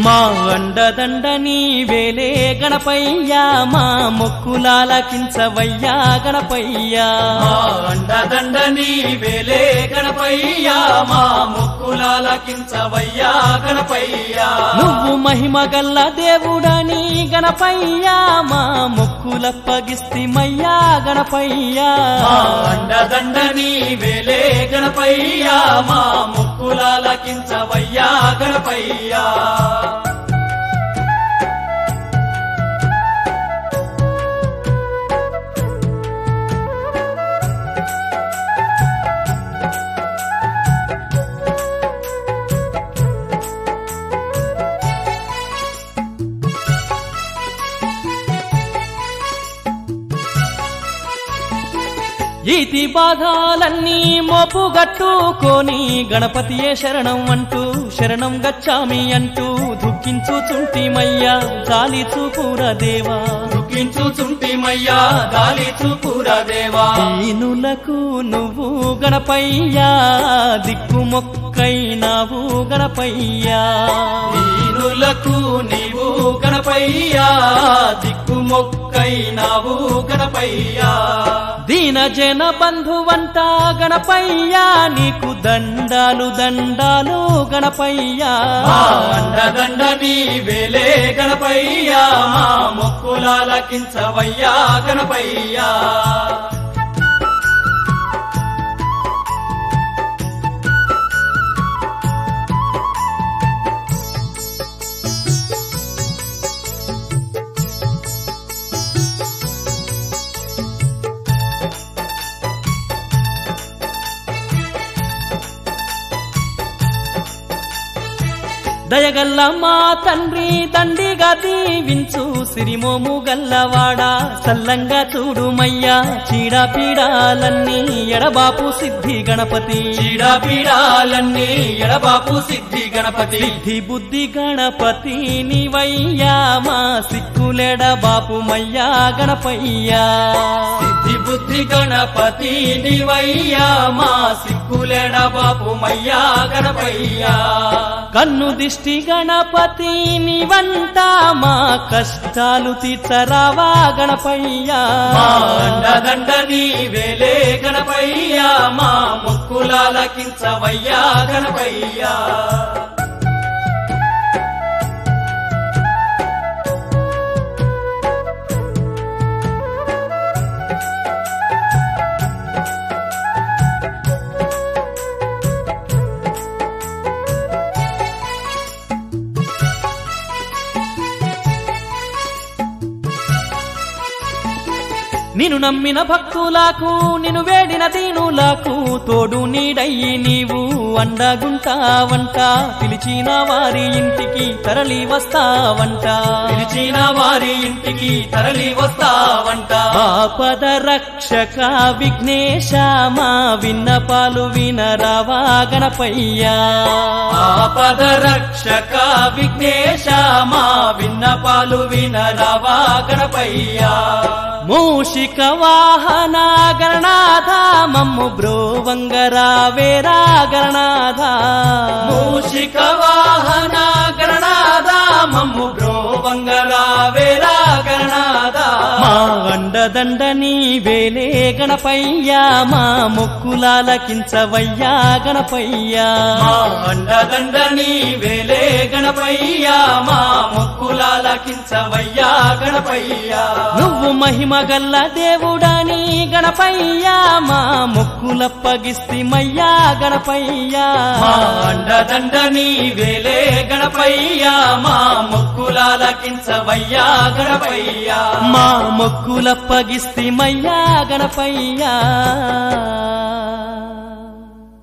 మా అండదండ నీవేలే గణపయ్యా మా మొక్కులాలకించవయ్యా గణపయ్యా మా అండదండ నీవేలే గణపయ్యా మా ముక్కులాలకించవయ్యా గణపయ్యా నువ్వు మహిమ గల్ల దేవుడని గణపయ్యా మా మొక్కులప్పగిస్తిమయ్యా గణపయ్యా మా అండదండ నీవేలే గణపయ్యా మా ముక్కులాలకించవయ్యా గణపయ్యా ఈతి బాధాలన్నీ మోపుగట్టుకొని గణపతియే శరణం అంటూ శరణం గచ్చామి అంటూ దుఃఖించుచుంటిమయ్యా జాలి చూపుర దేవా దుఃఖించుచుంటిమయ్యా గాలి చూపురా దేవా దీనులకు నువ్వు గణపయ్యా దిక్కు మొక్కైనావు గణపయ్యా దీనులకు నీవు గణపయ్యా దిక్కు మొక్కైనావు గణపయ్యా దీన జన బంధువంట గణపయ్యా నీకు దండాలు దండాలు గణపయ్యా మా అండదండ నీవేలే గణపయ్యా మా మొక్కులాలకించవయ్యా గణపయ్యా దయగల్ల మా తండ్రి దండిగా దీవించు సిరిమోము గల్లవాడా సల్లంగా చూడుమయ్యా చీడ పీడాలన్నీ ఎడబాపు సిద్ధి గణపతి చీడా పీడాలన్నీ ఎడబాపు సిద్ధి గణపతి సిద్ధి బుద్ధి గణపతి నీవయ్యా మా సిక్కులెడ బాపు మయ్యా గణపయ్యా సిద్ధి బుద్ధి గణపతి నీవయ్యా మా సిక్కులెడ బాపు మయ్యా గణపయ్యా కన్ను దిష్టి గణపతి నీవంట మా కష్టాలు తీర్చరావా గణపయ్యా మా అండదండ నీవేలే గణపయ్యా మా ముక్కులాలకించవయ్యా గణపయ్యా నిన్ను నమ్మిన భక్తులకు నిన్ను వేడిన దీనులకు తోడు నీడయ్యి నీవు అండగుంటావంట పిలిచిన వారి ఇంటికి తరలి వస్తావంట పిలిచిన వారి ఇంటికి తరలి వస్తావంట ఆపద రక్షక విఘ్నేశ మా విన్నపాలు వినరావా గణపయ్యా ఆపద రక్షక విఘ్నేశ మా విన్నపాలు వినరావా గణపయ్యా మూషిక వాహన గణనాథ మమ్ము బ్రోవంగరా వేరా గణనాథ మూషిక వాహన గణనాద మమ్ము బ్రోవంగరా వేరా గణనాద మా అండదండ నీవేలే గణపయ్యా మా మొక్కులాలకించవయ్యా గణపయ్యా మా అండదండ నీవేలే గణపయ్యా మా ముక్కులాలకించవయ్యా గణపయ్యా నువ్వు మహిమ గల్ల దేవుడని గణపయ్యా మా మొక్కులప్పగిస్తిమయ్యా గణపయ్యా మా అండదండ నీవేలే గణపయ్యా మా ముక్కులాలకించవయ్యా గణపయ్యా మా మొక్కులప్పగిస్తిమయ్యా గణపయ్యా